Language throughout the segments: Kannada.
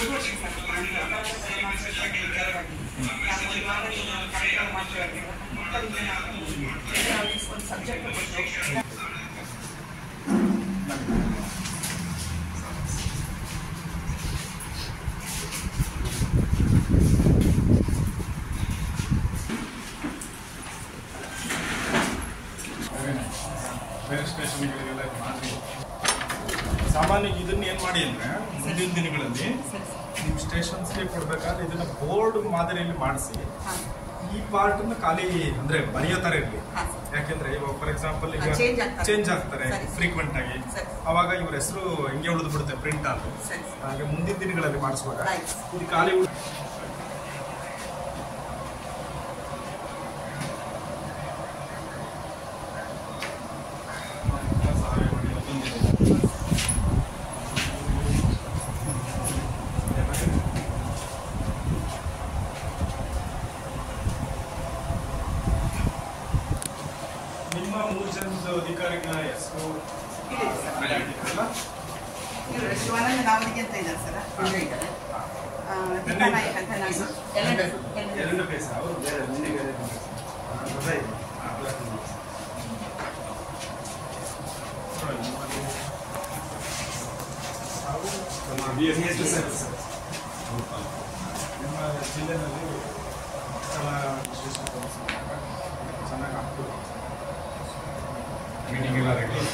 ಐದು ವರ್ಷ ಸರ್ ನಾನು ಅಪರಾಧ ಸಮಾಜ ವಿಚಾರವಾಗಿ ನಾವು ಇವಾಗ ನೀವು ಕಾರ್ಯಕ್ರಮ ಮಾಡ್ತಾ ಇದ್ದೀವಿ ಮಕ್ಕಳಿಗೆ ನಾವು ಅವ್ರಿಗೆ ಒಂದು ಸಬ್ಜೆಕ್ಟ್ ಕೊಟ್ಟು ಬೇರೆ ಸ್ಟೇಷನ್ಗಳಿಗೆಲ್ಲ ಇದು ಮಾಡಿ ಸಾಮಾನ್ಯ ಇದನ್ನ ಏನು ಮಾಡಿ ಅಂದರೆ ಮುಂದಿನ ದಿನಗಳಲ್ಲಿ ಸರಿ ಸರ್ ನಿಮ್ಮ ಸ್ಟೇಷನ್ಸ್ಗೆ ಕೊಡಬೇಕಾದ್ರೆ ಇದನ್ನ ಬೋರ್ಡ್ ಮಾದರಿಯಲ್ಲಿ ಮಾಡಿಸಿ ಹಾಂ ಈ ಪಾರ್ಟ್ ಖಾಲಿ ಅಂದ್ರೆ ಬರೆಯೋ ತರ ಇರಲಿ ಹಾಂ ಯಾಕೆಂದ್ರೆ ಇವಾಗ ಫಾರ್ ಎಕ್ಸಾಂಪಲ್ ಈಗ ಹಾ, change ಆಗ್ತಾರೆ. ಚೇಂಜ್ ಆಗ್ತಾರೆ ಸರಿ. ಫ್ರೀಕ್ವೆಂಟ್ ಆಗಿ ಸರಿ. ಅವಾಗ ಇವ್ರ ಹೆಸರು ಹಿಂಗೆ ಉಳಿದು ಬಿಡುತ್ತೆ ಪ್ರಿಂಟ್ ಆಗಿ ಸರಿ ಹಾಗೆ ಮುಂದಿನ ದಿನಗಳಲ್ಲಿ ಮಾಡಿಸುವಾಗ Right. ಇದು ಖಾಲಿ ಉಳ್- ನಿಮ್ಮ ಮೂರು ಜನದ ಅಧಿಕಾರಿಗಳ ಹೆಸರು ಇದೆ ಸರ್ ಹಾಕಿದ್ರಲ್ಲ? ಇವರು ಶಿವಾನಂದ ನಾವಲಿಗೆ ಅಂತ ಇದ್ದಾರೆ ಸರ್ ಇಲ್ಲೇ ಇದ್ದಾರೆ ಆ, ದೀಪಾ ನಾಯಕ್ ಅಂತ ನಾನು ಎಲ್ಲ ಎರಡು ಪೇಸ ಅವರು ಬೇರೆ ಮುಂದೆ ಬೇರೆ ಅದೇ ನಿಮ್ಮ ಜಿಲ್ಲೆನಲ್ಲಿ ಮಕ್ಕಳ ವಿಶೇಷ ಪ್ರವಾಸದಾಗ ಚೆನ್ನಾಗಿ ಆಗ್ತದೆ ಮೀಟಿಂಗ್ ಎಲ್ಲ ರೆಗ್ಯುಲರ್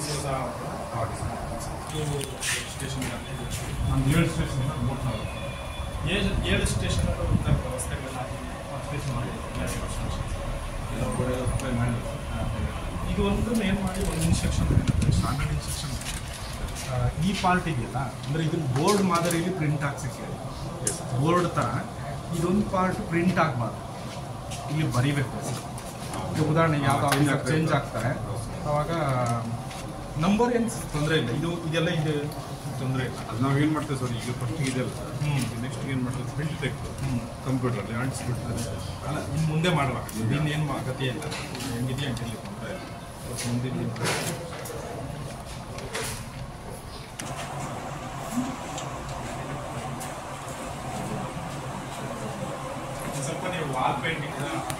ಈ ಸ್ಟೇಷನ್ನಲ್ಲಿ ಒಂದು ಏಳು ಸ್ಟೇಷನ್ ಮೂರು ಸಾವಿರ ಏಳು ಏಳು ಸ್ಟೇಷನ್ಗಳು ಉತ್ತರ ವ್ಯವಸ್ಥೆಗಳೆಲ್ಲ ಸ್ಟೇಷನ್ ಮಾಡಿ ಎಲ್ಲ ಕಡೆ ಸಪ್ಲೈ ಮಾಡಿದ್ರು ಇದು ಒಂದನ್ನು ಏನು ಮಾಡಿ ಒಂದು ಇನ್ಸ್ಟ್ರಕ್ಷನ್ ಸ್ಟ್ಯಾಂಡರ್ಡ್ ಇನ್ಸ್ಟ್ರಕ್ಷನ್ ಈ ಪಾರ್ಟ್ ಇದೆಯಲ್ಲ ಅಂದರೆ ಇದನ್ನ ಬೋರ್ಡ್ ಮಾದರಿಯಲ್ಲಿ ಪ್ರಿಂಟ್ ಹಾಕ್ಸಕ್ಕೆ ಬೋರ್ಡ್ ಥರ ಇದೊಂದು ಪಾರ್ಟ್ ಪ್ರಿಂಟ್ ಆಗಬಾರ್ದು ಇಲ್ಲಿ ಬರಿಬೇಕು ಈಗ ಉದಾಹರಣೆಗೆ ಯಾವುದೋ ಚೇಂಜ್ ಆಗ್ತಾರೆ ಅವಾಗ ನಂಬರ್ ಏನು ತೊಂದರೆ ಇಲ್ಲ ಇದು ಇದೆಲ್ಲ ಇದು ತೊಂದರೆ ಇಲ್ಲ ಅದು ನಾವು ಏನು ಮಾಡ್ತೇವೆ ಸರ್ ಈಗ ಫಸ್ಟಿಗೆ ಇದೆಯಲ್ಲ ಹ್ಮ್. ನೆಕ್ಸ್ಟ್ ಏನು ಮಾಡ್ತೇವೆ ಪ್ರಿಂಟ್ ತೆಗೆದು ಹ್ಞೂ ಕಂಪ್ಯೂಟರಲ್ಲಿ ಅಂಟಿಸ್ಬಿಡ್ತಾರೆ ಅಲ್ಲ ಇನ್ನು ಮುಂದೆ ಮಾಡಲ್ಲ ಇನ್ನೇನು ಅಗತ್ಯ ಇಲ್ಲ ಹೆಂಗಿದೆಯಾ ಹಂಗಿರಲಿ ತೊಂದರೆ ಇಲ್ಲ ಇವತ್ತು ಮುಂದಿನ ದಿನ ಒಂದ್ ಸ್ವಲ್ಪ ನೀವು ವಾಲ್ ಪೇಂಟಿಂಗ್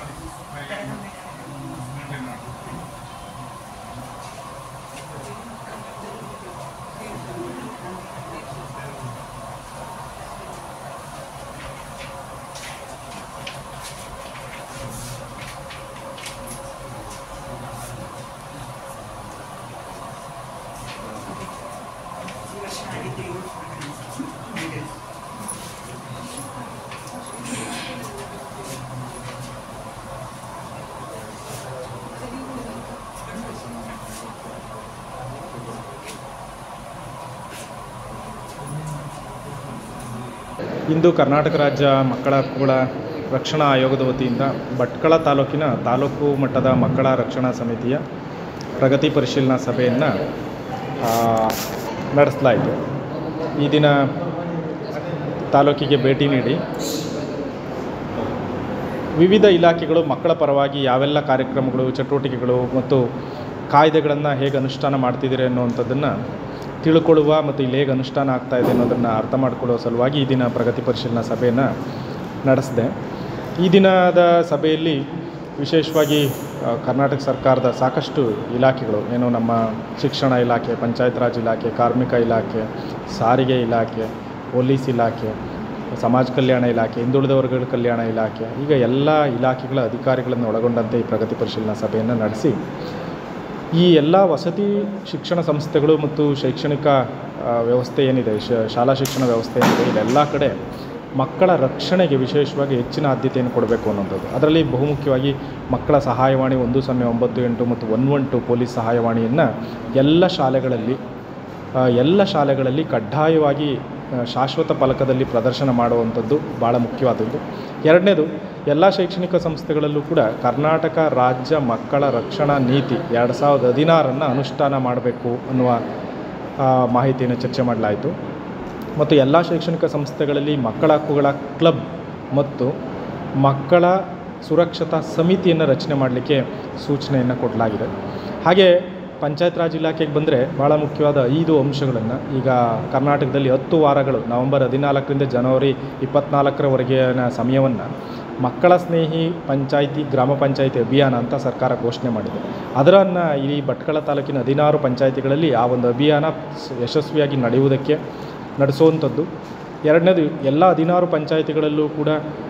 ಈ ವರ್ಷ ಆಗಿದ್ದು ಏಳು ಪ್ರಕರಣ. ಇಂದು ಕರ್ನಾಟಕ ರಾಜ್ಯ ಮಕ್ಕಳ ಹಕ್ಕುಗಳ ರಕ್ಷಣಾ ಆಯೋಗದ ವತಿಯಿಂದ ಭಟ್ಕಳ ತಾಲೂಕಿನ ತಾಲೂಕು ಮಟ್ಟದ ಮಕ್ಕಳ ರಕ್ಷಣಾ ಸಮಿತಿಯ ಪ್ರಗತಿ ಪರಿಶೀಲನಾ ಸಭೆಯನ್ನು ನಡೆಸಲಾಯಿತು ಈ ದಿನ ತಾಲೂಕಿಗೆ ಭೇಟಿ ನೀಡಿ ವಿವಿಧ ಇಲಾಖೆಗಳು ಮಕ್ಕಳ ಪರವಾಗಿ ಯಾವೆಲ್ಲ ಕಾರ್ಯಕ್ರಮಗಳು ಚಟುವಟಿಕೆಗಳು ಮತ್ತು ಕಾಯ್ದೆಗಳನ್ನು ಹೇಗೆ ಅನುಷ್ಠಾನ ಮಾಡ್ತಿದ್ದೀರಿ ಅನ್ನುವಂಥದ್ದನ್ನು ತಿಳ್ಕೊಳ್ಳುವ ಮತ್ತು ಇಲ್ಲಿ ಹೇಗೆ ಅನುಷ್ಠಾನ ಆಗ್ತಾ ಇದೆ ಅನ್ನೋದನ್ನು ಅರ್ಥ ಮಾಡಿಕೊಳ್ಳುವ ಸಲುವಾಗಿ ಈ ದಿನ ಪ್ರಗತಿ ಪರಿಶೀಲನಾ ಸಭೆಯನ್ನು ನಡೆಸಿದೆ ಈ ದಿನದ ಸಭೆಯಲ್ಲಿ ವಿಶೇಷವಾಗಿ ಆ, ಕರ್ನಾಟಕ ಸರ್ಕಾರದ ಸಾಕಷ್ಟು ಇಲಾಖೆಗಳು ಏನು ನಮ್ಮ ಶಿಕ್ಷಣ ಇಲಾಖೆ ಪಂಚಾಯತ್ ರಾಜ್ ಇಲಾಖೆ ಕಾರ್ಮಿಕ ಇಲಾಖೆ ಸಾರಿಗೆ ಇಲಾಖೆ ಪೊಲೀಸ್ ಇಲಾಖೆ ಸಮಾಜ ಕಲ್ಯಾಣ ಇಲಾಖೆ ಹಿಂದುಳಿದ ವರ್ಗಗಳ ಕಲ್ಯಾಣ ಇಲಾಖೆ ಈಗ ಎಲ್ಲ ಇಲಾಖೆಗಳ ಅಧಿಕಾರಿಗಳನ್ನು ಒಳಗೊಂಡಂತೆ ಈ ಪ್ರಗತಿ ಪರಿಶೀಲನಾ ಸಭೆಯನ್ನು ನಡೆಸಿ ಈ ಎಲ್ಲ ವಸತಿ ಶಿಕ್ಷಣ ಸಂಸ್ಥೆಗಳು ಮತ್ತು ಶೈಕ್ಷಣಿಕ ಆ, ವ್ಯವಸ್ಥೆ ಏನಿದೆ ಶ ಶಾಲಾ ಶಿಕ್ಷಣ ವ್ಯವಸ್ಥೆ ಏನಿದೆ ಇದೆಲ್ಲ ಕಡೆ ಮಕ್ಕಳ ರಕ್ಷಣೆಗೆ ವಿಶೇಷವಾಗಿ ಹೆಚ್ಚಿನ ಆದ್ಯತೆಯನ್ನು ಕೊಡಬೇಕು ಅನ್ನೋಂಥದ್ದು ಅದರಲ್ಲಿ ಬಹುಮುಖ್ಯವಾಗಿ ಮಕ್ಕಳ ಸಹಾಯವಾಣಿ ಒಂದು ಸೊನ್ನೆ ಒಂಬತ್ತು ಎಂಟು ಮತ್ತು ಒನ್ ಒನ್ ಟು ಪೊಲೀಸ್ ಸಹಾಯವಾಣಿಯನ್ನು ಎಲ್ಲ ಶಾಲೆಗಳಲ್ಲಿ ಆ, ಎಲ್ಲ ಶಾಲೆಗಳಲ್ಲಿ ಕಡ್ಡಾಯವಾಗಿ ಆ, ಶಾಶ್ವತ ಫಲಕದಲ್ಲಿ ಪ್ರದರ್ಶನ ಮಾಡುವಂಥದ್ದು ಭಾಳ ಮುಖ್ಯವಾದದ್ದು ಎರಡನೇದು ಎಲ್ಲ ಶೈಕ್ಷಣಿಕ ಸಂಸ್ಥೆಗಳಲ್ಲೂ ಕೂಡ ಕರ್ನಾಟಕ ರಾಜ್ಯ ಮಕ್ಕಳ ರಕ್ಷಣಾ ನೀತಿ ಎರಡು ಸಾವಿರದ ಹದಿನಾರನ್ನು ಅನುಷ್ಠಾನ ಮಾಡಬೇಕು ಅನ್ನುವ ಆ, ಮಾಹಿತಿಯನ್ನು ಚರ್ಚೆ ಮಾಡಲಾಯಿತು ಮತ್ತು ಎಲ್ಲ ಶೈಕ್ಷಣಿಕ ಸಂಸ್ಥೆಗಳಲ್ಲಿ ಮಕ್ಕಳ ಹಕ್ಕುಗಳ ಕ್ಲಬ್ ಮತ್ತು ಮಕ್ಕಳ ಸುರಕ್ಷತಾ ಸಮಿತಿಯನ್ನು ರಚನೆ ಮಾಡಲಿಕ್ಕೆ ಸೂಚನೆಯನ್ನು ಕೊಡಲಾಗಿದೆ ಹಾಗೆ ಪಂಚಾಯತ್ ರಾಜ್ ಇಲಾಖೆಗೆ ಬಂದರೆ ಭಾಳ ಮುಖ್ಯವಾದ ಐದು ಅಂಶಗಳನ್ನು ಈಗ ಕರ್ನಾಟಕದಲ್ಲಿ ಹತ್ತು ವಾರಗಳು ನವೆಂಬರ್ ಹದಿನಾಲ್ಕರಿಂದ ಜನವರಿ ಇಪ್ಪತ್ನಾಲ್ಕರವರೆಗಿನ ಸಮಯವನ್ನು ಮಕ್ಕಳ ಸ್ನೇಹಿ ಪಂಚಾಯಿತಿ ಗ್ರಾಮ ಪಂಚಾಯಿತಿ ಅಭಿಯಾನ ಅಂತ ಸರ್ಕಾರ ಘೋಷಣೆ ಮಾಡಿದೆ ಅದರನ್ನು ಈ ಭಟ್ಕಳ ತಾಲೂಕಿನ ಹದಿನಾರು ಪಂಚಾಯಿತಿಗಳಲ್ಲಿ ಆ ಒಂದು ಅಭಿಯಾನ ಸ್- ಯಶಸ್ವಿಯಾಗಿ ನಡೆಯುವುದಕ್ಕೆ ನಡೆಸುವಂಥದ್ದು ಎರಡನೇದು ಎಲ್ಲ ಹದಿನಾರು ಪಂಚಾಯಿತಿಗಳಲ್ಲೂ ಕೂಡ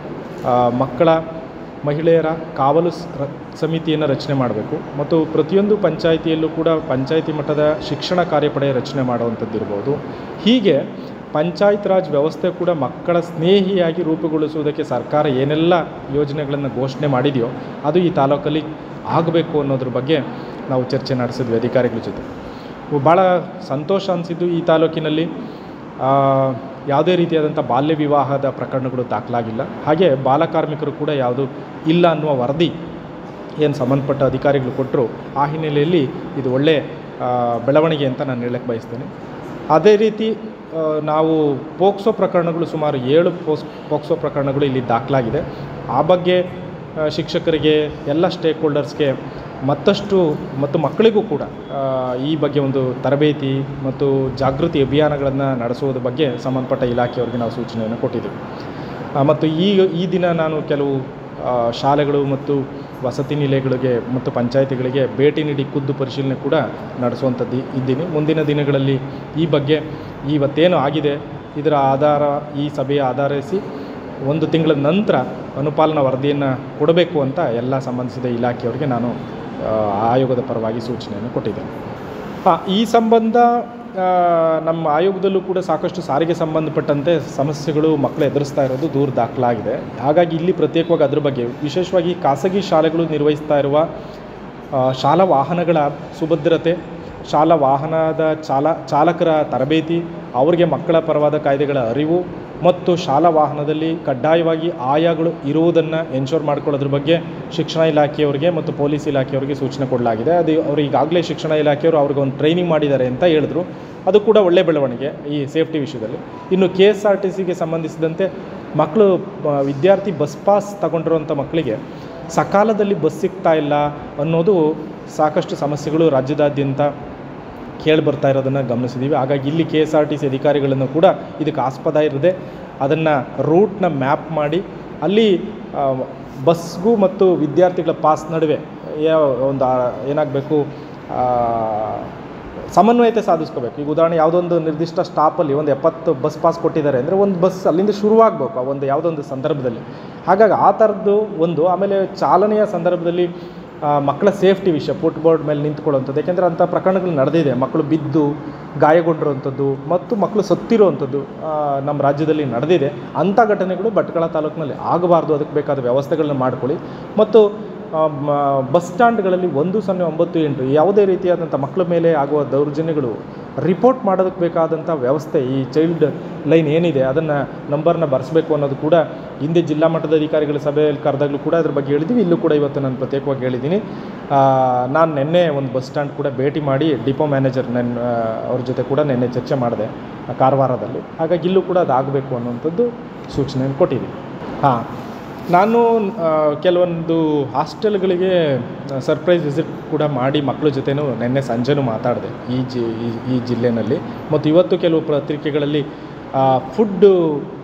ಆ, ಮಕ್ಕಳ ಮಹಿಳೆಯರ ಕಾವಲು ಸ್- ರ- ಸಮಿತಿಯನ್ನು ರಚನೆ ಮಾಡಬೇಕು ಮತ್ತು ಪ್ರತಿಯೊಂದು ಪಂಚಾಯಿತಿಯಲ್ಲೂ ಕೂಡ ಪಂಚಾಯಿತಿ ಮಟ್ಟದ ಶಿಕ್ಷಣ ಕಾರ್ಯಪಡೆ ರಚನೆ ಮಾಡುವಂಥದ್ದು ಇರ್ಬೋದು ಹೀಗೆ ಪಂಚಾಯತ್ ರಾಜ್ ವ್ಯವಸ್ಥೆ ಕೂಡ ಮಕ್ಕಳ ಸ್ನೇಹಿಯಾಗಿ ರೂಪುಗೊಳಿಸುವುದಕ್ಕೆ ಸರ್ಕಾರ ಏನೆಲ್ಲ ಯೋಜನೆಗಳನ್ನು ಘೋಷಣೆ ಮಾಡಿದೆಯೋ ಅದು ಈ ತಾಲೂಕಲ್ಲಿ ಆಗಬೇಕು ಅನ್ನೋದ್ರ ಬಗ್ಗೆ ನಾವು ಚರ್ಚೆ ನಡೆಸಿದ್ವಿ ಅಧಿಕಾರಿಗಳ ಜೊತೆ ಭಾಳ ಸಂತೋಷ ಅನಿಸಿದ್ದು ಈ ತಾಲೂಕಿನಲ್ಲಿ ಆ, ಯಾವುದೇ ರೀತಿಯಾದಂಥ ಬಾಲ್ಯ ವಿವಾಹದ ಪ್ರಕರಣಗಳು ದಾಖಲಾಗಿಲ್ಲ ಹಾಗೆ ಬಾಲಕಾರ್ಮಿಕರು ಕೂಡ ಯಾವುದು ಇಲ್ಲ ಅನ್ನುವ ವರದಿ ಏನು ಸಂಬಂಧಪಟ್ಟ ಅಧಿಕಾರಿಗಳು ಕೊಟ್ಟರು ಆ ಹಿನ್ನೆಲೆಯಲ್ಲಿ ಇದು ಒಳ್ಳೆಯ ಆ, ಬೆಳವಣಿಗೆ ಅಂತ ನಾನು ಹೇಳಕ್ಕೆ ಬಯಸ್ತೇನೆ ಅದೇ ರೀತಿ ಆ, ನಾವು ಪೋಕ್ಸೋ ಪ್ರಕರಣಗಳು ಸುಮಾರು ಏಳು ಪೋಸ್ ಪೋಕ್ಸೋ ಪ್ರಕರಣಗಳು ಇಲ್ಲಿ ದಾಖಲಾಗಿದೆ ಆ ಬಗ್ಗೆ ಆ, ಶಿಕ್ಷಕರಿಗೆ ಎಲ್ಲ ಸ್ಟೇಕ್ ಹೋಲ್ಡರ್ಸ್ಗೆ ಮತ್ತಷ್ಟು ಮತ್ತು ಮಕ್ಕಳಿಗೂ ಕೂಡ ಆ, ಈ ಬಗ್ಗೆ ಒಂದು ತರಬೇತಿ ಮತ್ತು ಜಾಗೃತಿ ಅಭಿಯಾನಗಳನ್ನು ನಡೆಸುವುದ್ರ ಬಗ್ಗೆ ಸಂಬಂಧಪಟ್ಟ ಇಲಾಖೆಯವರಿಗೆ ನಾವು ಸೂಚನೆಯನ್ನು ಕೊಟ್ಟಿದ್ದೀವಿ ಆ, ಮತ್ತು ಈಗ ಈ ದಿನ ನಾನು ಕೆಲವು ಆ, ಶಾಲೆಗಳು ಮತ್ತು ವಸತಿ ನಿಲಯಗಳಿಗೆ ಮತ್ತು ಪಂಚಾಯಿತಿಗಳಿಗೆ ಭೇಟಿ ನೀಡಿ ಖುದ್ದು ಪರಿಶೀಲನೆ ಕೂಡ ನಡೆಸುವಂಥದ್ದು ಇದ್ದೀನಿ ಮುಂದಿನ ದಿನಗಳಲ್ಲಿ ಈ ಬಗ್ಗೆ ಇವತ್ತೇನು ಆಗಿದೆ ಇದರ ಆಧಾರ ಈ ಸಭೆಯ ಆಧರಿಸಿ ಒಂದು ತಿಂಗಳ ನಂತರ ಅನುಪಾಲನಾ ವರದಿಯನ್ನು ಕೊಡಬೇಕು ಅಂತ ಎಲ್ಲ ಸಂಬಂಧಿಸಿದ ಇಲಾಖೆಯವರಿಗೆ ನಾನು ಆ, ಆಯೋಗದ ಪರವಾಗಿ ಸೂಚನೆಯನ್ನು ಕೊಟ್ಟಿದ್ದೇನೆ ಹಾಂ ಈ ಸಂಬಂಧ ಆ, ನಮ್ಮ ಆಯೋಗದಲ್ಲೂ ಕೂಡ ಸಾಕಷ್ಟು ಸಾರಿಗೆ ಸಂಬಂಧಪಟ್ಟಂತೆ ಸಮಸ್ಯೆಗಳು ಮಕ್ಕಳು ಎದುರಿಸ್ತಾ ಇರೋದು ದೂರ ದಾಖಲಾಗಿದೆ ಹಾಗಾಗಿ ಇಲ್ಲಿ ಪ್ರತ್ಯೇಕವಾಗಿ ಅದ್ರ ಬಗ್ಗೆ ವಿಶೇಷವಾಗಿ ಖಾಸಗಿ ಶಾಲೆಗಳು ನಿರ್ವಹಿಸ್ತಾ ಇರುವ ಆ, ಶಾಲಾ ವಾಹನಗಳ ಸುಭದ್ರತೆ ಶಾಲಾ ವಾಹನದ ಚಾಲ ಚಾಲಕರ ತರಬೇತಿ ಅವರಿಗೆ ಮಕ್ಕಳ ಪರವಾದ ಕಾಯ್ದೆಗಳ ಅರಿವು ಮತ್ತು ಶಾಲಾ ವಾಹನದಲ್ಲಿ ಕಡ್ಡಾಯವಾಗಿ ಆಯಾಗಳು ಇರುವುದನ್ನು ಎನ್ಶೋರ್ ಮಾಡ್ಕೊಳ್ಳೋದ್ರ ಬಗ್ಗೆ ಶಿಕ್ಷಣ ಇಲಾಖೆಯವರಿಗೆ ಮತ್ತು ಪೊಲೀಸ್ ಇಲಾಖೆಯವರಿಗೆ ಸೂಚನೆ ಕೊಡಲಾಗಿದೆ ಅದು ಅವರು ಈಗಾಗಲೇ ಶಿಕ್ಷಣ ಇಲಾಖೆಯವರು ಅವ್ರಿಗೆ ಒಂದು ಟ್ರೈನಿಂಗ್ ಮಾಡಿದ್ದಾರೆ ಅಂತ ಹೇಳಿದ್ರು ಅದು ಕೂಡ ಒಳ್ಳೆ ಬೆಳವಣಿಗೆ ಈ ಸೇಫ್ಟಿ ವಿಷಯದಲ್ಲಿ ಇನ್ನು ಕೆ ಎಸ್ ಆರ್ ಟಿ ಸಿಗೆ ಸಂಬಂಧಿಸಿದಂತೆ ಮಕ್ಕಳು ಆ, ವಿದ್ಯಾರ್ಥಿ ಬಸ್ ಪಾಸ್ ತಗೊಂಡಿರುವಂಥ ಮಕ್ಕಳಿಗೆ ಸಕಾಲದಲ್ಲಿ ಬಸ್ ಸಿಗ್ತಾ ಇಲ್ಲ ಅನ್ನೋದು ಸಾಕಷ್ಟು ಸಮಸ್ಯೆಗಳು ರಾಜ್ಯದಾದ್ಯಂತ ಕೇಳಿ ಬರ್ತಾ ಇರೋದನ್ನು ಗಮನಿಸಿದ್ದೀವಿ ಹಾಗಾಗಿ ಇಲ್ಲಿ K S R T C ಅಧಿಕಾರಿಗಳನ್ನು ಕೂಡ ಇದಕ್ಕೆ ಆಸ್ಪದ ಇರದೆ ಅದನ್ನು ರೂಟ್ನ ಮ್ಯಾಪ್ ಮಾಡಿ ಅಲ್ಲಿ ಆ, ಬಸ್ಗೂ ಮತ್ತು ವಿದ್ಯಾರ್ಥಿಗಳ ಪಾಸ್ ನಡುವೆ ಯಾವ ಒಂದು ಆ, ಏನಾಗಬೇಕು ಸಮನ್ವಯತೆ ಸಾಧಿಸ್ಕೋಬೇಕು ಈಗ ಉದಾಹರಣೆ ಯಾವುದೊಂದು ನಿರ್ದಿಷ್ಟ ಸ್ಟಾಪಲ್ಲಿ ಒಂದು ಎಪ್ಪತ್ತು ಬಸ್ ಪಾಸ್ ಕೊಟ್ಟಿದ್ದಾರೆ ಅಂದರೆ ಒಂದು ಬಸ್ ಅಲ್ಲಿಂದ ಶುರುವಾಗಬೇಕು ಆ ಒಂದು ಯಾವುದೊಂದು ಸಂದರ್ಭದಲ್ಲಿ ಹಾಗಾಗಿ ಆ ಥರದ್ದು ಒಂದು ಆಮೇಲೆ ಚಾಲನೆಯ ಸಂದರ್ಭದಲ್ಲಿ ಆ, ಮಕ್ಕಳ ಸೇಫ್ಟಿ ವಿಷಯ ಫುಟ್ಬೋರ್ಡ್ ಮೇಲೆ ನಿಂತ್ಕೊಳ್ಳುವಂಥದ್ದು ಯಾಕೆಂದರೆ ಅಂಥ ಪ್ರಕರಣಗಳು ನಡೆದಿದೆ ಮಕ್ಕಳು ಬಿದ್ದು ಗಾಯಗೊಂಡಿರುವಂಥದ್ದು ಮತ್ತು ಮಕ್ಕಳು ಸತ್ತಿರುವಂಥದ್ದು ಆ, ನಮ್ಮ ರಾಜ್ಯದಲ್ಲಿ ನಡೆದಿದೆ ಅಂಥ ಘಟನೆಗಳು ಭಟ್ಕಳ ತಾಲೂಕಿನಲ್ಲಿ ಆಗಬಾರ್ದು ಅದಕ್ಕೆ ಬೇಕಾದ ವ್ಯವಸ್ಥೆಗಳನ್ನ ಮಾಡ್ಕೊಳ್ಳಿ ಮತ್ತು ಆ, ಮ- ಬಸ್ ಸ್ಟ್ಯಾಂಡ್ಗಳಲ್ಲಿ ಒಂದು ಸೊನ್ನೆ ಒಂಬತ್ತು ಎಂಟು ಯಾವುದೇ ರೀತಿಯಾದಂಥ ಮಕ್ಕಳ ಮೇಲೆ ಆಗುವ ದೌರ್ಜನ್ಯಗಳು ರಿಪೋರ್ಟ್ ಮಾಡೋದಕ್ಕೆ ಬೇಕಾದಂಥ ವ್ಯವಸ್ಥೆ ಈ ಚೈಲ್ಡ್ ಲೈನ್ ಏನಿದೆ ಅದನ್ನು ನಂಬರ್ನ ಬರೆಸಬೇಕು ಅನ್ನೋದು ಕೂಡ ಹಿಂದೆ ಜಿಲ್ಲಾ ಮಟ್ಟದ ಅಧಿಕಾರಿಗಳ ಸಭೆಯಲ್ಲಿ ಕರೆದಾಗಲೂ ಕೂಡ ಅದ್ರ ಬಗ್ಗೆ ಹೇಳಿದ್ದೀವಿ ಇಲ್ಲೂ ಕೂಡ ಇವತ್ತು ನಾನು ಪ್ರತ್ಯೇಕವಾಗಿ ಹೇಳಿದ್ದೀನಿ ನಾನು ನಿನ್ನೆ ಒಂದು ಬಸ್ ಸ್ಟ್ಯಾಂಡ್ ಕೂಡ ಭೇಟಿ ಮಾಡಿ ಡಿಪೋ ಮ್ಯಾನೇಜರ್ ನನ್ನ ಅವ್ರ ಜೊತೆ ಕೂಡ ನಿನ್ನೆ ಚರ್ಚೆ ಮಾಡಿದೆ ಆ ಕಾರವಾರದಲ್ಲಿ ಹಾಗಾಗಿ ಇಲ್ಲೂ ಕೂಡ ಅದು ಆಗಬೇಕು ಅನ್ನುವಂಥದ್ದು ಸೂಚನೆಯನ್ನು ಕೊಟ್ಟಿದ್ದೀನಿ ಹಾಂ ನಾನು ಆ, ಕೆಲವೊಂದು ಹಾಸ್ಟೆಲ್ಗಳಿಗೆ ಸರ್ಪ್ರೈಸ್ ವಿಸಿಟ್ ಕೂಡ ಮಾಡಿ ಮಕ್ಕಳ ಜೊತೆನೂ ನಿನ್ನೆ ಸಂಜೆನೂ ಮಾತಾಡಿದೆ ಈ ಜಿ ಈ- ಈ ಜಿಲ್ಲೆನಲ್ಲಿ ಮತ್ತು ಇವತ್ತು ಕೆಲವು ಪತ್ರಿಕೆಗಳಲ್ಲಿ ಫುಡ್ಡು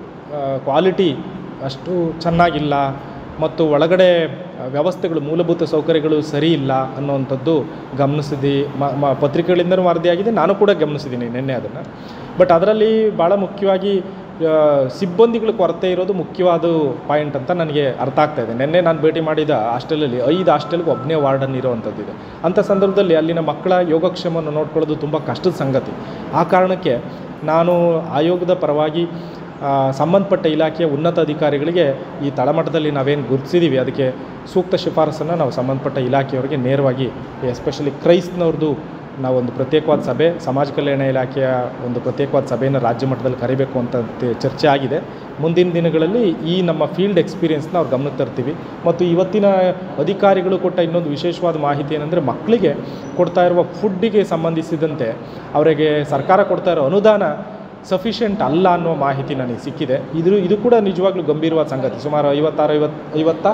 ಕ್ವಾಲಿಟಿ ಅಷ್ಟು ಚೆನ್ನಾಗಿಲ್ಲ ಮತ್ತು ಒಳಗಡೆ ವ್ಯವಸ್ಥೆಗಳು ಮೂಲಭೂತ ಸೌಕರ್ಯಗಳು ಸರಿ ಇಲ್ಲ ಅನ್ನುವಂಥದ್ದು ಗಮನಿಸಿದ್ದು ಮ ಮ ಪತ್ರಿಕೆಗಳಿಂದನೂ ವರದಿಯಾಗಿದೆ ನಾನು ಕೂಡ ಗಮನಿಸಿದ್ದೀನಿ ನಿನ್ನೆ ಅದನ್ನು ಬಟ್ ಅದರಲ್ಲಿ ಭಾಳ ಮುಖ್ಯವಾಗಿ ಆ, ಸಿಬ್ಬಂದಿಗಳ ಕೊರತೆ ಇರೋದು ಮುಖ್ಯವಾದ ಪಾಯಿಂಟ್ ಅಂತ ನನಗೆ ಅರ್ಥ ಆಗ್ತಾ ಇದೆ ನಿನ್ನೆ ನಾನು ಭೇಟಿ ಮಾಡಿದ ಹಾಸ್ಟೆಲಲ್ಲಿ ಐದು ಹಾಸ್ಟೆಲ್ಗೆ ಒಬ್ಬನೇ ವಾರ್ಡನ್ ಇರೋವಂಥದ್ದಿದೆ ಅಂಥ ಸಂದರ್ಭದಲ್ಲಿ ಅಲ್ಲಿನ ಮಕ್ಕಳ ಯೋಗಕ್ಷೇಮವನ್ನು ನೋಡ್ಕೊಳ್ಳೋದು ತುಂಬ ಕಷ್ಟದ ಸಂಗತಿ ಆ ಕಾರಣಕ್ಕೆ ನಾನು ಆಯೋಗದ ಪರವಾಗಿ ಆ, ಸಂಬಂಧಪಟ್ಟ ಇಲಾಖೆಯ ಉನ್ನತ ಅಧಿಕಾರಿಗಳಿಗೆ ಈ ತಳಮಟ್ಟದಲ್ಲಿ ನಾವೇನು ಗುರುತಿಸಿದ್ದೀವಿ ಅದಕ್ಕೆ ಸೂಕ್ತ ಶಿಫಾರಸನ್ನು ನಾವು ಸಂಬಂಧಪಟ್ಟ ಇಲಾಖೆಯವರಿಗೆ ನೇರವಾಗಿ ಎಸ್ಪೆಷಲಿ ಕ್ರೈಸ್ತನವ್ರದ್ದು ನಾವೊಂದು ಪ್ರತ್ಯೇಕವಾದ ಸಭೆ ಸಮಾಜ ಕಲ್ಯಾಣ ಇಲಾಖೆಯ ಒಂದು ಪ್ರತ್ಯೇಕವಾದ ಸಭೆಯನ್ನು ರಾಜ್ಯ ಮಟ್ಟದಲ್ಲಿ ಕರಿಬೇಕು ಅಂತ ತೆ- ಚರ್ಚೆ ಆಗಿದೆ ಮುಂದಿನ ದಿನಗಳಲ್ಲಿ ಈ ನಮ್ಮ ಫೀಲ್ಡ್ ಎಕ್ಸ್ಪೀರಿಯನ್ಸ್ನ ಅವ್ರು ಗಮನಕ್ಕೆ ತರ್ತೀವಿ ಮತ್ತು ಇವತ್ತಿನ ಅಧಿಕಾರಿಗಳು ಕೊಟ್ಟ ಇನ್ನೊಂದು ವಿಶೇಷವಾದ ಮಾಹಿತಿ ಏನಂದರೆ ಮಕ್ಕಳಿಗೆ ಕೊಡ್ತಾ ಇರುವ ಫುಡ್ಡಿಗೆ ಸಂಬಂಧಿಸಿದಂತೆ ಅವರಿಗೆ ಸರ್ಕಾರ ಕೊಡ್ತಾ ಇರೋ ಅನುದಾನ ಸಫಿಷಿಯೆಂಟ್ ಅಲ್ಲ ಅನ್ನೋ ಮಾಹಿತಿ ನನಗೆ ಸಿಕ್ಕಿದೆ ಇದು ಇದು ಕೂಡ ನಿಜವಾಗ್ಲೂ ಗಂಭೀರವಾದ ಸಂಗತಿ ಸುಮಾರು ಐವತ್ತಾರು ಐವತ್ತು ಐವತ್ತ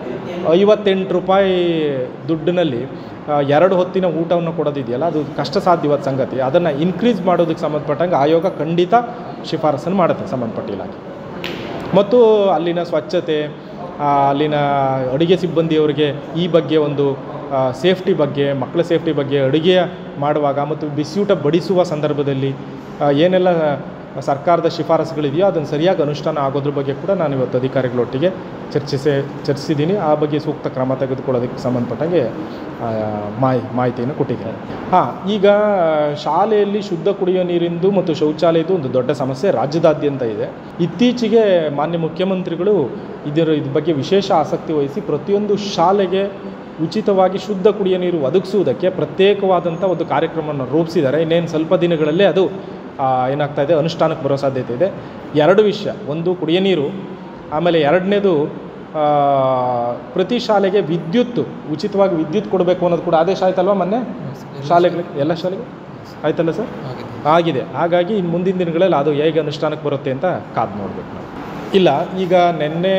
ಐವತ್ತೆಂಟು ರೂಪಾಯಿ ದುಡ್ಡಿನಲ್ಲಿ ಆ, ಎರಡು ಹೊತ್ತಿನ ಊಟವನ್ನು ಕೊಡೋದಿದೆಯಲ್ಲ ಅದು ಕಷ್ಟ ಸಾಧ್ಯವಾದ ಸಂಗತಿ ಅದನ್ನು ಇನ್ಕ್ರೀಸ್ ಮಾಡೋದಕ್ಕೆ ಸಂಬಂಧಪಟ್ಟಂಗೆ ಆಯೋಗ ಖಂಡಿತ ಶಿಫಾರಸನ್ನು ಮಾಡುತ್ತೆ ಸಂಬಂಧಪಟ್ಟ ಇಲಾಖೆ ಮತ್ತು ಅಲ್ಲಿನ ಸ್ವಚ್ಛತೆ ಆ, ಅಲ್ಲಿನ ಅಡುಗೆ ಸಿಬ್ಬಂದಿಯವರಿಗೆ ಈ ಬಗ್ಗೆ ಒಂದು ಸೇಫ್ಟಿ ಬಗ್ಗೆ ಮಕ್ಕಳ ಸೇಫ್ಟಿ ಬಗ್ಗೆ ಅಡುಗೆ ಮಾಡುವಾಗ ಮತ್ತು ಬಿಸಿಯೂಟ ಬಡಿಸುವ ಸಂದರ್ಭದಲ್ಲಿ ಆ, ಏನೆಲ್ಲ ಸರ್ಕಾರದ ಶಿಫಾರಸುಗಳಿದೆಯೋ ಅದನ್ನು ಸರಿಯಾಗಿ ಅನುಷ್ಠಾನ ಆಗೋದ್ರ ಬಗ್ಗೆ ಕೂಡ ನಾನು ಇವತ್ತು ಅಧಿಕಾರಿಗಳೊಟ್ಟಿಗೆ ಚರ್ಚಿಸೆ ಚರ್ಚಿಸಿದ್ದೀನಿ ಆ ಬಗ್ಗೆ ಸೂಕ್ತ ಕ್ರಮ ತೆಗೆದುಕೊಳ್ಳೋದಕ್ಕೆ ಸಂಬಂಧಪಟ್ಟಂಗೆ ಆ, ಮಾಹಿ ಮಾಹಿತಿಯನ್ನು ಕೊಟ್ಟಿದ್ದೇನೆ ಹಾಂ ಈಗ ಶಾಲೆಯಲ್ಲಿ ಶುದ್ಧ ಕುಡಿಯೋ ನೀರಿಂದು ಮತ್ತು ಶೌಚಾಲಯದ್ದು ಒಂದು ದೊಡ್ಡ ಸಮಸ್ಯೆ ರಾಜ್ಯದಾದ್ಯಂತ ಇದೆ ಇತ್ತೀಚೆಗೆ ಮಾನ್ಯ ಮುಖ್ಯಮಂತ್ರಿಗಳು ಇದರ ಇದ್ರ ಬಗ್ಗೆ ವಿಶೇಷ ಆಸಕ್ತಿ ವಹಿಸಿ ಪ್ರತಿಯೊಂದು ಶಾಲೆಗೆ ಉಚಿತವಾಗಿ ಶುದ್ಧ ಕುಡಿಯೋ ನೀರು ಒದಗಿಸುವುದಕ್ಕೆ ಪ್ರತ್ಯೇಕವಾದಂಥ ಒಂದು ಕಾರ್ಯಕ್ರಮವನ್ನು ರೂಪಿಸಿದ್ದಾರೆ ಇನ್ನೇನು ಸ್ವಲ್ಪ ದಿನಗಳಲ್ಲೇ ಅದು ಆ, ಏನಾಗ್ತಾ ಇದೆ ಅನುಷ್ಠಾನಕ್ಕೆ ಬರೋ ಸಾಧ್ಯತೆ ಇದೆ ಎರಡು ವಿಷಯ ಒಂದು ಕುಡಿಯೋ ನೀರು ಆಮೇಲೆ ಎರಡನೇದು ಆ, ಪ್ರತಿ ಶಾಲೆಗೆ ವಿದ್ಯುತ್ ಉಚಿತವಾಗಿ ವಿದ್ಯುತ್ ಕೊಡಬೇಕು ಅನ್ನೋದು ಕೂಡ ಆದೇಶ ಆಯ್ತಲ್ವಾ ಮೊನ್ನೆ ಶಾಲೆಗಳಿಗೆ ಎಲ್ಲ ಶಾಲೆಗೆ ಆಯ್ತಲ್ಲ ಸರ್ ಆಗಿದೆ ಹಾಗಾಗಿ ಇನ್ನು ಮುಂದಿನ ದಿನಗಳಲ್ಲಿ ಅದು ಹೇಗೆ ಅನುಷ್ಠಾನಕ್ಕೆ ಬರುತ್ತೆ ಅಂತ ಕಾದು ನೋಡ್ಬೇಕು ನಾವು ಇಲ್ಲ ಈಗ ನಿನ್ನೆ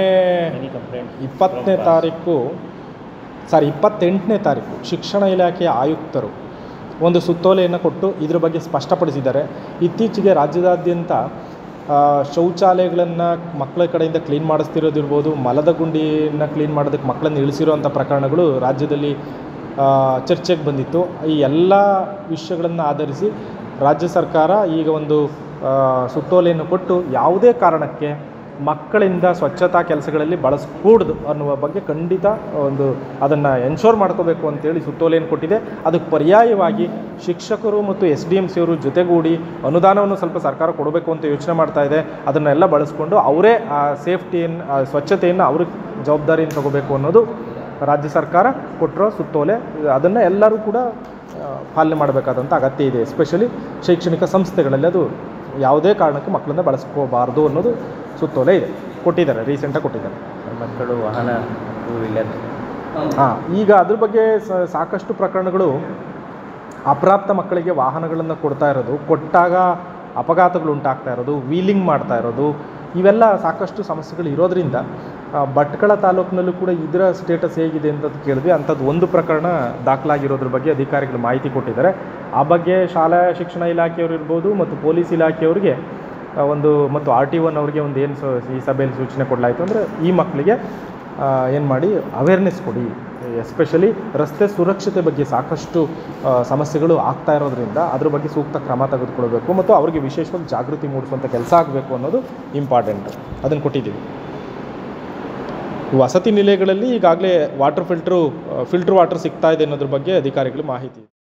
ಇಪ್ಪತ್ತನೇ ತಾರೀಕು ಸಾರಿ ಇಪ್ಪತ್ತೆಂಟನೇ ತಾರೀಕು ಶಿಕ್ಷಣ ಇಲಾಖೆಯ ಆಯುಕ್ತರು ಒಂದು ಸುತ್ತೋಲೆಯನ್ನು ಕೊಟ್ಟು ಇದ್ರ ಬಗ್ಗೆ ಸ್ಪಷ್ಟಪಡಿಸಿದ್ದಾರೆ ಇತ್ತೀಚೆಗೆ ರಾಜ್ಯದಾದ್ಯಂತ ಆ, ಶೌಚಾಲಯಗಳನ್ನು ಮಕ್ಕಳ ಕಡೆಯಿಂದ ಕ್ಲೀನ್ ಮಾಡಿಸ್ತಿರೋದಿರ್ಬೋದು ಮಲದ ಗುಂಡಿಯನ್ನು ಕ್ಲೀನ್ ಮಾಡೋದಕ್ಕೆ ಮಕ್ಕಳನ್ನು ಇಳಿಸಿರೋಂಥ ಪ್ರಕರಣಗಳು ರಾಜ್ಯದಲ್ಲಿ ಆ, ಚರ್ಚೆಗೆ ಬಂದಿತ್ತು ಈ ಎಲ್ಲ ವಿಷಯಗಳನ್ನು ಆಧರಿಸಿ ರಾಜ್ಯ ಸರ್ಕಾರ ಈಗ ಒಂದು ಆ, ಸುತ್ತೋಲೆಯನ್ನು ಕೊಟ್ಟು ಯಾವುದೇ ಕಾರಣಕ್ಕೆ ಮಕ್ಕಳಿಂದ ಸ್ವಚ್ಛತಾ ಕೆಲಸಗಳಲ್ಲಿ ಬಳಸಕೂಡ್ದು ಅನ್ನುವ ಬಗ್ಗೆ ಖಂಡಿತ ಒಂದು ಅದನ್ನು ಎನ್ಶೋರ್ ಮಾಡ್ಕೋಬೇಕು ಅಂತೇಳಿ ಸುತ್ತೋಲೆಯನ್ನು ಕೊಟ್ಟಿದೆ ಅದಕ್ಕೆ ಪರ್ಯಾಯವಾಗಿ ಶಿಕ್ಷಕರು ಮತ್ತು ಎಸ್ ಡಿ ಎಮ್ ಸಿ ಅವರು ಜೊತೆಗೂಡಿ ಅನುದಾನವನ್ನು ಸ್ವಲ್ಪ ಸರ್ಕಾರ ಕೊಡಬೇಕು ಅಂತ ಯೋಚನೆ ಮಾಡ್ತಾ ಇದೆ ಅದನ್ನೆಲ್ಲ ಬಳಸ್ಕೊಂಡು ಅವರೇ ಆ ಸೇಫ್ಟಿಯನ್ನು ಆ ಸ್ವಚ್ಛತೆಯನ್ನು ಅವ್ರಿಗೆ ಜವಾಬ್ದಾರಿಯನ್ನು ತಗೋಬೇಕು ಅನ್ನೋದು ರಾಜ್ಯ ಸರ್ಕಾರ ಕೊಟ್ಟಿರೋ ಸುತ್ತೋಲೆ ಅದನ್ನು ಎಲ್ಲರೂ ಕೂಡ ಆ, ಪಾಲನೆ ಮಾಡಬೇಕಾದಂಥ ಅಗತ್ಯ ಇದೆ ಎಸ್ಪೆಷಲಿ ಶೈಕ್ಷಣಿಕ ಸಂಸ್ಥೆಗಳಲ್ಲಿ ಅದು ಯಾವುದೇ ಕಾರಣಕ್ಕೂ ಮಕ್ಕಳನ್ನ ಬಳಸ್ಕೋಬಾರ್ದು ಅನ್ನೋದು ಸುತ್ತೋಲೆ ಇದೆ ಕೊಟ್ಟಿದ್ದಾರೆ ರೀಸೆಂಟಾಗಿ ಕೊಟ್ಟಿದ್ದಾರೆ ಮಕ್ಕಳು ವಾಹನ ಟೂ ವೀಲರ್ ಹಾಂ ಈಗ ಅದ್ರ ಬಗ್ಗೆ ಸ- ಸಾಕಷ್ಟು ಪ್ರಕರಣಗಳು ಅಪ್ರಾಪ್ತ ಮಕ್ಕಳಿಗೆ ವಾಹನಗಳನ್ನು ಕೊಡ್ತಾ ಇರೋದು ಕೊಟ್ಟಾಗ ಅಪಘಾತಗಳು ಉಂಟಾಗ್ತಾ ಇರೋದು ವೀಲಿಂಗ್ ಮಾಡ್ತಾ ಇರೋದು ಇವೆಲ್ಲ ಸಾಕಷ್ಟು ಸಮಸ್ಯೆಗಳು ಇರೋದ್ರಿಂದ ಆ, ಭಟ್ಕಳ ತಾಲೂಕಿನಲ್ಲೂ ಕೂಡ ಇದರ ಸ್ಟೇಟಸ್ ಹೇಗಿದೆ ಅಂತ ಕೇಳಿದ್ವಿ ಅಂಥದ್ದು ಒಂದು ಪ್ರಕರಣ ದಾಖಲಾಗಿರೋದ್ರ ಬಗ್ಗೆ ಅಧಿಕಾರಿಗಳು ಮಾಹಿತಿ ಕೊಟ್ಟಿದ್ದಾರೆ ಆ ಬಗ್ಗೆ ಶಾಲಾ ಶಿಕ್ಷಣ ಇಲಾಖೆಯವರು ಇರ್ಬೋದು ಮತ್ತು ಪೊಲೀಸ್ ಇಲಾಖೆಯವರಿಗೆ ಆ, ಒಂದು ಮತ್ತು ಆರ್ ಟಿ ಒನ್ ಅವ್ರಿಗೆ ಒಂದು ಏನು ಈ ಸಭೆಯಲ್ಲಿ ಸೂಚನೆ ಕೊಡಲಾಯಿತು ಅಂದರೆ ಈ ಮಕ್ಕಳಿಗೆ ಏನು ಮಾಡಿ ಅವೇರ್ನೆಸ್ ಕೊಡಿ ಎಸ್ಪೆಷಲಿ ರಸ್ತೆ ಸುರಕ್ಷತೆ ಬಗ್ಗೆ ಸಾಕಷ್ಟು ಆ, ಸಮಸ್ಯೆಗಳು ಆಗ್ತಾ ಇರೋದ್ರಿಂದ ಅದ್ರ ಬಗ್ಗೆ ಸೂಕ್ತ ಕ್ರಮ ತೆಗೆದುಕೊಳ್ಬೇಕು ಮತ್ತು ಅವರಿಗೆ ವಿಶೇಷವಾಗಿ ಜಾಗೃತಿ ಮೂಡಿಸುವಂಥ ಕೆಲಸ ಆಗಬೇಕು ಅನ್ನೋದು ಇಂಪಾರ್ಟೆಂಟ್ ಅದನ್ನು ಕೊಟ್ಟಿದ್ದೀವಿ ವಸತಿ ನಿಲಯಗಳಲ್ಲಿ ಈಗಾಗಲೇ ವಾಟರ್ ಫಿಲ್ಟ್ರು ಫಿಲ್ಟ್ರ್ ವಾಟರ್ ಸಿಗ್ತಾ ಇದೆ ಅನ್ನೋದ್ರ ಬಗ್ಗೆ ಅಧಿಕಾರಿಗಳು ಮಾಹಿತಿ